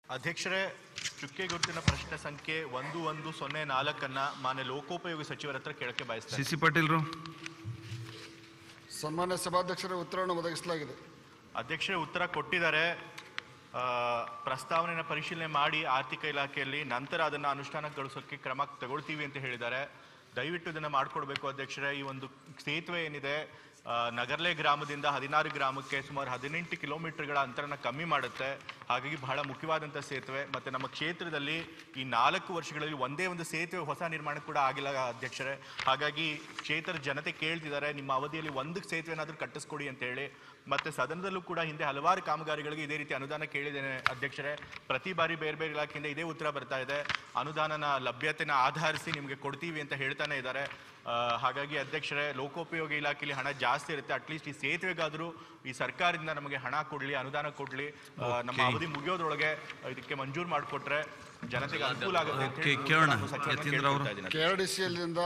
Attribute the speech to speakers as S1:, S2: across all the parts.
S1: ಅಧ್ಯಕ್ಷರೇ ಚುಕ್ಕೆ ಗುರುತಿನ ಪ್ರಶ್ನೆ ಸಂಖ್ಯೆ ಒಂದು ಒಂದು ಸೊನ್ನೆ ನಾಲ್ಕನ್ನ ಮಾನ್ಯ ಲೋಕೋಪಯೋಗಿ ಸಚಿವರ ಹತ್ರ ಕೇಳಕ್ಕೆ
S2: ಸಿ
S1: ಬಯಸ್ತಾರೆ
S2: ಸಿ ಪಾಟೀಲ್ರು
S3: ಸನ್ಮಾನ್ಯ ಸಭಾಧ್ಯಕ್ಷರ ಉತ್ತರವನ್ನು ಒದಗಿಸಲಾಗಿದೆ
S1: ಅಧ್ಯಕ್ಷರೇ ಉತ್ತರ ಕೊಟ್ಟಿದ್ದಾರೆ ಆ, ಪ್ರಸ್ತಾವನೆನ ಪರಿಶೀಲನೆ ಮಾಡಿ ಆರ್ಥಿಕ ಇಲಾಖೆಯಲ್ಲಿ ನಂತರ ಅದನ್ನ ಅನುಷ್ಠಾನಗೊಳಿಸೋಕೆ ಕ್ರಮ ತಗೊಳ್ತೀವಿ ಅಂತ ಹೇಳಿದ್ದಾರೆ ದಯವಿಟ್ಟು ಇದನ್ನ ಮಾಡ್ಕೊಡ್ಬೇಕು ಅಧ್ಯಕ್ಷರೇ ಈ ಒಂದು ಸೇತುವೆ ಏನಿದೆ ಆ, ನಗರ್ಲೆ ಗ್ರಾಮದಿಂದ ಹದಿನಾರು ಗ್ರಾಮಕ್ಕೆ ಸುಮಾರು ಹದಿನೆಂಟು ಕಿಲೋಮೀಟರ್ಗಳ ಅಂತರನ ಕಮ್ಮಿ ಮಾಡುತ್ತೆ ಹಾಗಾಗಿ ಬಹಳ ಮುಖ್ಯವಾದಂಥ ಸೇತುವೆ ಮತ್ತೆ ನಮ್ಮ ಕ್ಷೇತ್ರದಲ್ಲಿ ಈ ನಾಲ್ಕು ವರ್ಷಗಳಲ್ಲಿ ಒಂದೇ ಒಂದು ಸೇತುವೆ ಹೊಸ ನಿರ್ಮಾಣ ಕೂಡ ಆಗಿಲ್ಲ ಅಧ್ಯಕ್ಷರೇ ಹಾಗಾಗಿ ಕ್ಷೇತ್ರದ ಜನತೆ ಕೇಳ್ತಿದ್ದಾರೆ ನಿಮ್ಮ ಅವಧಿಯಲ್ಲಿ ಒಂದು ಸೇತುವೆನಾದ್ರೂ ಕಟ್ಟಿಸ್ಕೊಡಿ ಅಂತ ಹೇಳಿ ಮತ್ತೆ ಸದನದಲ್ಲೂ ಕೂಡ ಹಿಂದೆ ಹಲವಾರು ಕಾಮಗಾರಿಗಳಿಗೆ ಇದೇ ರೀತಿ ಅನುದಾನ ಕೇಳಿದ್ದೇನೆ ಅಧ್ಯಕ್ಷರೇ ಪ್ರತಿ ಬಾರಿ ಬೇರೆ ಬೇರೆ ಇಲಾಖೆಯಿಂದ ಇದೇ ಉತ್ತರ ಬರ್ತಾ ಇದೆ ಅನುದಾನನ ಲಭ್ಯತೆನ ಆಧರಿಸಿ ನಿಮಗೆ ಕೊಡ್ತೀವಿ ಅಂತ ಹೇಳ್ತಾನೆ ಇದ್ದಾರೆ ಆ, ಹಾಗಾಗಿ ಅಧ್ಯಕ್ಷರೇ ಲೋಕೋಪಯೋಗಿ ಇಲಾಖೆಯಲ್ಲಿ ಹಣ ಜಾಸ್ತಿ ಇರುತ್ತೆ ಅಟ್ಲೀಸ್ಟ್ ಈ ಸೇತುವೆಗಾದರೂ ಈ ಸರ್ಕಾರದಿಂದ ನಮಗೆ ಹಣ ಕೊಡ್ಲಿ ಅನುದಾನ ಕೊಡ್ಲಿ ಆ, ನಮ್ಮ
S2: Okay.
S1: ಅವಧಿ ಮುಗಿಯೋದ್ರೊಳಗೆ ಇದಕ್ಕೆ ಮಂಜೂರು ಮಾಡಿಕೊಟ್ರೆ ಜನತೆಗೆ ಅನುಕೂಲ ಆಗುತ್ತೆ ಅಂತ
S2: Okay,
S1: ಹೇಳಿ
S2: ಕೇಳೋಣ.
S1: ನಾನು ಸಚಿವರನ್ನ
S2: ಯತೀಂದ್ರ ಅವರು.
S1: ಕೇಳ್ಕೊಳ್ತಾ ಇದ್ದೀನಿ.
S3: ಕೆ ಆರ್ ಡಿ ಸಿ ಎಲ್ನಿಂದ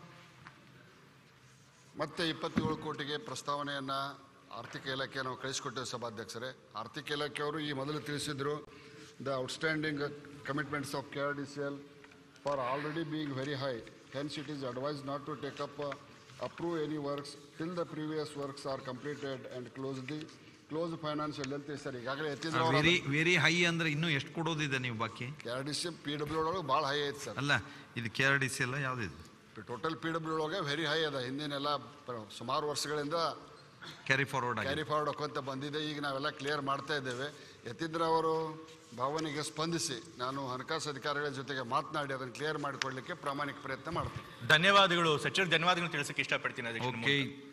S3: ಮತ್ತೆ ಇಪ್ಪತ್ತೇಳು ಕೋಟಿಗೆ ಪ್ರಸ್ತಾವನೆಯನ್ನು ಆರ್ಥಿಕ ಇಲಾಖೆ ನಾವು ಕಳಿಸಿಕೊಟ್ಟೇವೆ ಸಭಾಧ್ಯಕ್ಷರೇ ಆರ್ಥಿಕ ಇಲಾಖೆಯವರು ಈ ಮೊದಲು ತಿಳಿಸಿದ್ರು the outstanding commitments of K R D C L for already being very high hence it is advise not to take up approve any works till the previous works are completed and close the close financial ಅಂತ sir ಈಗಾಗಲೇ ಎತ್ತಿದ್ರು
S2: very very high ಅಂದ್ರೆ ಇನ್ನೂ ಎಷ್ಟು ಕೊಡೋದಿದೆ ನೀವು ಬಾಕಿ
S3: K R D C P W ಒಳಗೆ ಭಾಳ ಹೈ ಐತೆ ಸರ್
S2: ಅಲ್ಲ ಇದು ಕೆ ಆರ್ ಡಿ ಸಿ ಎಲ್ಲ ಯಾವುದಿದೆ
S3: ಟೋಟಲ್ ಪಿ ಡಬ್ಲ್ಯೂ ಒಳಗೆ ವೆರಿ ಹೈ ಅದ ಹಿಂದಿನೆಲ್ಲ ಪ್ರ- ಸುಮಾರು ವರ್ಷಗಳಿಂದ
S2: ಕ್ಯಾರಿ ಫಾರ್ವರ್ಡ್ ಆಗಿದೆ
S3: ಕ್ಯಾರಿ ಫಾರ್ವರ್ಡ್ ಹಾಕೊಂತ ಬಂದಿದೆ ಈಗ ನಾವೆಲ್ಲ ಕ್ಲಿಯರ್ ಮಾಡ್ತಾ ಇದ್ದೇವೆ ಯತೀಂದ್ರ ಅವರು ಭಾವನೆಗೆ ಸ್ಪಂದಿಸಿ ನಾನು ಹಣಕಾಸು ಅಧಿಕಾರಿಗಳ ಜೊತೆಗೆ ಮಾತನಾಡಿ ಅದನ್ನು ಕ್ಲಿಯರ್ ಮಾಡಿಕೊಡ್ಲಿಕ್ಕೆ ಪ್ರಾಮಾಣಿಕ ಪ್ರಯತ್ನ ಮಾಡ್ತೀನಿ
S1: ಧನ್ಯವಾದಗಳು ಸಚಿವರು ಧನ್ಯವಾದಗಳು ತಿಳಿಸಕ್ಕೆ ಇಷ್ಟಪಡ್ತೀನಿ ಅಧ್ಯಕ್ಷರೇ.
S2: ಓಕೆ